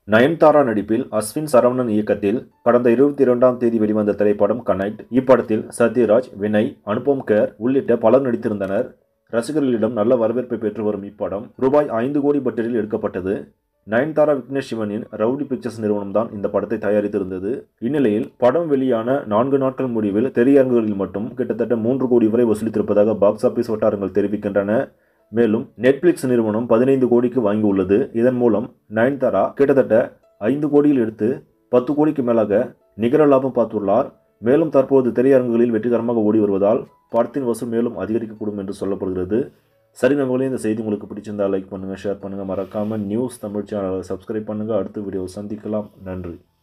நயன்தாரா நடிப்பில் அஸ்வின் சரவணன் இயக்கத்தில் கடந்த இருபத்தி இரண்டாம் தேதி வெளிவந்த திரைப்படம் கனெக்ட் இப்படத்தில் சத்யராஜ் வினய் அனுபம் கேர் உள்ளிட்ட பலர் நடித்திருந்தனர் ரசிகர்களிடம் நல்ல வரவேற்பை பெற்று வரும் இப்படம் ரூபாய் ஐந்து கோடி பட்ஜெட்டில் எடுக்கப்பட்டது நயன்தாரா விக்னேஷ் சிவனின் ரவுடி பிக்சர்ஸ் நிறுவனம் தான் இந்த படத்தை தயாரித்திருந்தது இந்நிலையில் படம் வெளியான நான்கு நாட்கள் முடிவில் திரையரங்குகளில் மட்டும் கிட்டத்தட்ட மூன்று கோடி வரை வசூலித்திருப்பதாக பாக்ஸ் ஆபீஸ் வட்டாரங்கள் தெரிவிக்கின்றன மேலும் நெட்ஃபிளிக்ஸ் நிறுவனம் பதினைந்து கோடிக்கு வாங்கியுள்ளது இதன் மூலம் நயன்தாரா கிட்டத்தட்ட ஐந்து கோடியில் எடுத்து பத்து கோடிக்கு மேலாக நிகர லாபம் பார்த்துள்ளார் மேலும் தற்போது திரையரங்குகளில் வெற்றிகரமாக ஓடி வருவதால் படத்தின் வசூல் மேலும் அதிகரிக்கக்கூடும் என்று சொல்லப்படுகிறது சரி நம்மளே இந்த செய்தி உங்களுக்கு பிடிச்சிருந்தா லைக் பண்ணுங்கள் ஷேர் பண்ணுங்கள் மறக்காமல் நியூஸ் தமிழ் சேனலை சப்ஸ்கிரைப் பண்ணுங்கள் அடுத்த வீடியோவை சந்திக்கலாம் நன்றி